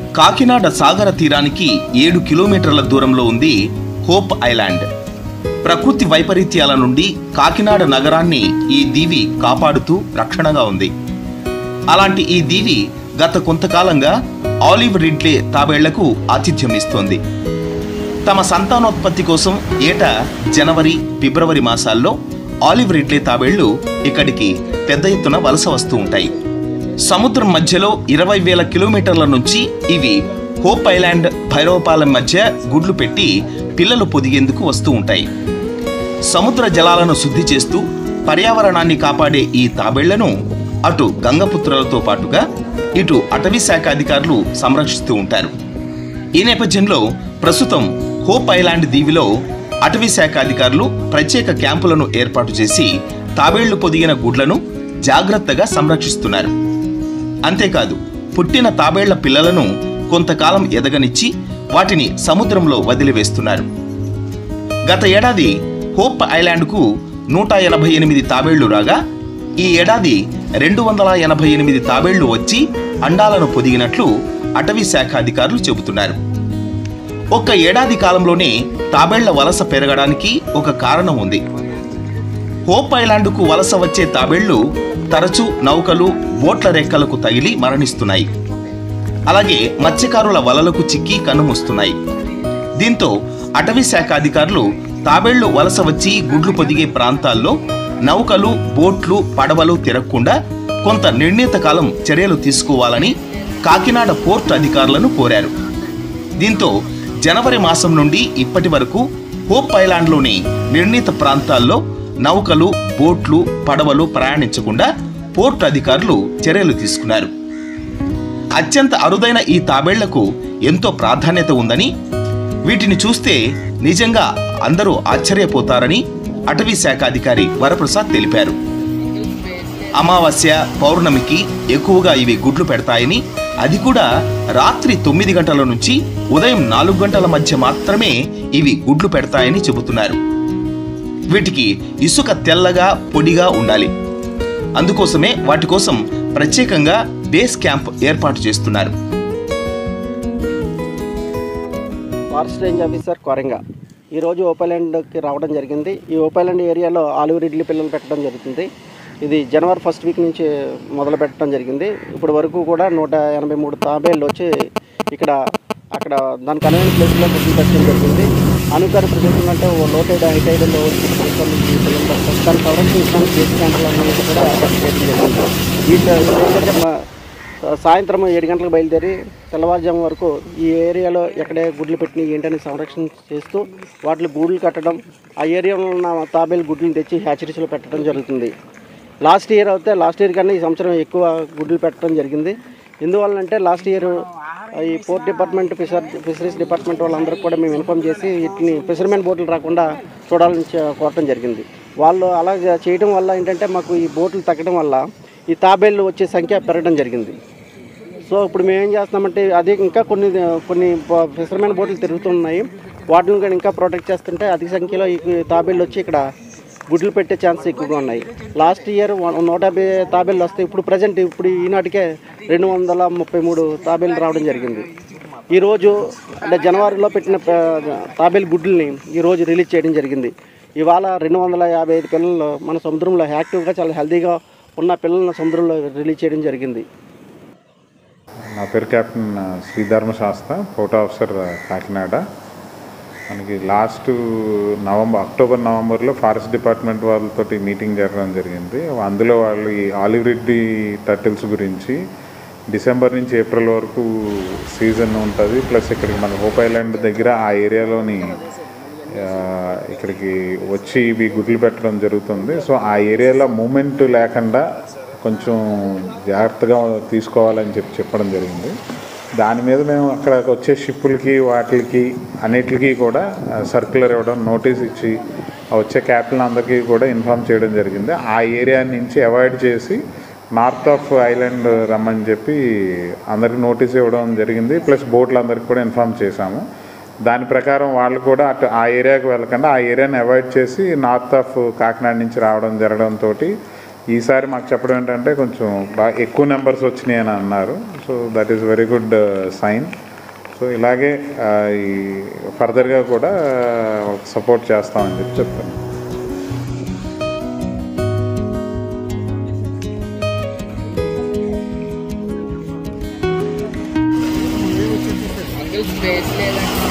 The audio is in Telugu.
కాకినాడ సాగర తీరానికి ఏడు కిలోమీటర్ల దూరంలో ఉంది హోప్ ఐలాండ్ ప్రకృతి వైపరీత్యాల నుండి కాకినాడ నగరాన్ని ఈ దీవి కాపాడుతూ రక్షణగా ఉంది అలాంటి ఈ దీవి గత కొంతకాలంగా ఆలివ్ రిడ్లే తాబేళ్లకు ఆతిథ్యం ఇస్తోంది తమ సంతానోత్పత్తి కోసం ఏటా జనవరి ఫిబ్రవరి మాసాల్లో ఆలివ్ రిడ్లే తాబేళ్లు ఇక్కడికి పెద్ద ఎత్తున వలస వస్తూ ఉంటాయి సముద్రం మధ్యలో ఇరవై వేల కిలోమీటర్ల నుంచి ఇవి హోప్ ఐలాండ్ భైరవపాలెం మధ్య గుడ్లు పెట్టి పిల్లలు పొదిగేందుకు వస్తూ ఉంటాయి సముద్ర జలాలను శుద్ధి చేస్తూ పర్యావరణాన్ని కాపాడే ఈ తాబేళ్లను అటు గంగపుత్రులతో పాటుగా ఇటు అటవీ శాఖ అధికారులు సంరక్షిస్తూ ఉంటారు ఈ నేపథ్యంలో ప్రస్తుతం హోప్ ఐలాండ్ దీవిలో అటవీ శాఖ అధికారులు ప్రత్యేక క్యాంపులను ఏర్పాటు చేసి తాబేళ్లు పొదిగిన గుడ్లను జాగ్రత్తగా సంరక్షిస్తున్నారు అంతేకాదు పుట్టిన తాబేళ్ల పిల్లలను కొంతకాలం ఎదగనిచ్చి వాటిని సముద్రంలో వదిలివేస్తున్నారు గత ఏడాది హోప్ ఐలాండ్కు నూట ఎనభై ఎనిమిది తాబేళ్లు రాగా ఈ ఏడాది రెండు వందల ఎనభై ఎనిమిది తాబేళ్లు వచ్చి అండాలను పొదిగినట్లు అటవీ శాఖ అధికారులు చెబుతున్నారు ఒక్క ఏడాది కాలంలోనే తాబేళ్ల వలస పెరగడానికి ఒక కారణం ఉంది హోప్ ఐలాండ్కు వలస వచ్చే తాబేళ్లు తరచూ నౌకలు బోట్ల రెక్కలకు తగిలి మరణిస్తున్నాయి అలాగే మత్స్యకారుల వలలకు చిక్కి కన్నుమూస్తున్నాయి దీంతో అటవీ శాఖ అధికారులు తాబేళ్లు వలస వచ్చి గుడ్లు పొదిగే ప్రాంతాల్లో నౌకలు బోట్లు పడవలు తిరగకుండా కొంత నిర్ణీత కాలం చర్యలు తీసుకోవాలని కాకినాడ పోర్ట్ అధికారులను కోరారు దీంతో జనవరి మాసం నుండి ఇప్పటి వరకు హోప్ ఐలాండ్లోని నిర్ణీత ప్రాంతాల్లో నౌకలు బోట్లు పడవలు ప్రయాణించకుండా పోర్టు అధికారులు చర్యలు తీసుకున్నారు అత్యంత అరుదైన ఈ తాబేళ్లకు ఎంతో ప్రాధాన్యత ఉందని వీటిని చూస్తే నిజంగా అందరూ ఆశ్చర్యపోతారని అటవీ శాఖ అధికారి వరప్రసాద్ తెలిపారు అమావాస్య పౌర్ణమికి ఎక్కువగా ఇవి గుడ్లు పెడతాయని అది కూడా రాత్రి తొమ్మిది గంటల నుంచి ఉదయం నాలుగు గంటల మధ్య మాత్రమే ఇవి గుడ్లు పెడతాయని చెబుతున్నారు వీటికి ఇసుక తెల్లగా పొడిగా ఉండాలి అందుకోసమే వాటి కోసం ప్రత్యేకంగా బేస్ క్యాంప్ ఏర్పాటు చేస్తున్నారు ఫారెస్ట్ రేంజ్ ఆఫీసర్ కొరంగ ఈరోజు ఓపైలాండ్కి రావడం జరిగింది ఈ ఓపైలాండ్ ఏరియాలో ఆలివ్ రిడ్లీ పిల్లలు పెట్టడం జరుగుతుంది ఇది జనవరి ఫస్ట్ వీక్ నుంచి మొదలు పెట్టడం జరిగింది ఇప్పుడు వరకు కూడా నూట ఎనభై మూడు తాబేళ్ళు వచ్చి ఇక్కడ అక్కడ దాని కన్వీన్ ప్లేస్లో గుడ్లు పెట్టడం జరిగింది అనుకర ప్రదేశం అంటే ఓ లోటైడ్ హైటైడ్లో దాని కవరేజ్ చేయడానికి బేస్ క్యాంపులు అన్నీ కూడా ఏర్పాటు చేయడం జరిగింది వీటిలో ఏంటంటే మా సాయంత్రం ఏడు గంటలకు బయలుదేరి తెల్లవారుజాము వరకు ఈ ఏరియాలో ఎక్కడే గుడ్లు పెట్టిన ఏంటని సంరక్షణ చేస్తూ వాటిని గూడ్లు కట్టడం ఆ ఏరియాలో ఉన్న తాబేలు గుడ్లను తెచ్చి హ్యాచరీస్లో పెట్టడం జరుగుతుంది లాస్ట్ ఇయర్ అయితే లాస్ట్ ఇయర్ కన్నా ఈ సంవత్సరం ఎక్కువ గుడ్లు పెట్టడం జరిగింది ఎందువల్లంటే లాస్ట్ ఇయర్ ఈ port department fisher fisheries department వాళ్ళందరూ కూడా మేము ఇన్ఫామ్ చేసి వీటిని ఫిషర్మెన్ బోట్లు రాకుండా చూడాలని చే- కోరటం జరిగింది వాళ్ళు అలా చేయడం వల్ల ఏంటంటే మాకు ఈ బోట్లు తగ్గడం వల్ల ఈ తాబేళ్ళు వచ్చే సంఖ్య పెరగడం జరిగింది సో ఇప్పుడు మేము ఏం చేస్తున్నామంటే అదే ఇంకా కొన్ని కొన్ని ఫిషర్మెన్ బోట్లు తిరుగుతున్నాయి వాటిని కూడా ఇంకా ప్రొటెక్ట్ చేస్తుంటే అధిక సంఖ్యలో ఈ తాబేళ్ళు వచ్చి ఇక్కడ గుడ్లు పెట్టే ఛాన్స్ ఎక్కువగా ఉన్నాయి లాస్ట్ ఇయర్ నూట యాభై తాబేళ్ళు వస్తే ఇప్పుడు ప్రజెంట్ ఇప్పుడు ఈనాటికే రెండు వందల ముప్పై మూడు తాబేళ్ళు రావడం జరిగింది ఈరోజు అంటే జనవరిలో పెట్టిన ప- తాబేలు గుడ్లని ఈరోజు రిలీజ్ చేయడం జరిగింది ఇవాళ రెండు వందల యాభై ఐదు పిల్లలు మన సముద్రంలో యాక్టివ్గా చాలా హెల్తీగా ఉన్న పిల్లలను సముద్రంలో రిలీజ్ చేయడం జరిగింది నా పేరు కెప్టెన్ శ్రీధర్మ శాస్త్ర పోర్ట్ ఆఫీసర్ కాకినాడ మనకి లాస్ట్ నవంబర్ అక్టోబర్ నవంబర్లో ఫారెస్ట్ డిపార్ట్మెంట్ వాళ్ళతోటి మీటింగ్ జరగడం జరిగింది అందులో వాళ్ళు ఈ ఆలివ్ రెడ్డి టర్టిల్స్ గురించి డిసెంబర్ నుంచి ఏప్రిల్ వరకు సీజన్ ఉంటుంది ప్లస్ ఇక్కడికి మన హోప్ ఐలాండ్ దగ్గర ఆ ఏరియాలోని ఆ, ఇక్కడికి వచ్చి ఇవి గుడ్లు పెట్టడం జరుగుతుంది సో ఆ ఏరియాలో మూమెంట్ లేకుండా కొంచెం జాగ్రత్తగా తీసుకోవాలని చెప్పి చెప్పడం జరిగింది దాని మీద మేము అక్కడ వచ్చే షిప్పులకి వాటికి అన్నిటికీ కూడా సర్క్యులర్ ఇవ్వడం నోటీస్ ఇచ్చి ఆ వచ్చే క్యాప్టెన్ అందరికీ కూడా ఇన్ఫామ్ చేయడం జరిగింది ఆ ఏరియా నుంచి అవాయిడ్ చేసి నార్త్ ఆఫ్ ఐలాండ్ రమ్మని చెప్పి అందరికి నోటీస్ ఇవ్వడం జరిగింది ప్లస్ బోట్లందరికీ కూడా ఇన్ఫామ్ చేశాము దాని ప్రకారం వాళ్ళు కూడా అటు ఆ ఏరియాకి వెళ్ళకుండా ఆ ఏరియాని అవాయిడ్ చేసి నార్త్ ఆఫ్ కాకినాడ నుంచి రావడం జరగడంతో ఈసారి మాకు చెప్పడం ఏంటంటే కొంచెం బాగా ఎక్కువ నెంబర్స్ వచ్చినాయి అని అన్నారు so that is very good sign so ఇలాగే ఆ, ఈ ఫర్దర్గా కూడా సపోర్ట్ చేస్తామని చెప్పి చెప్తాను అంకుల్ స్పేస్ లేదండి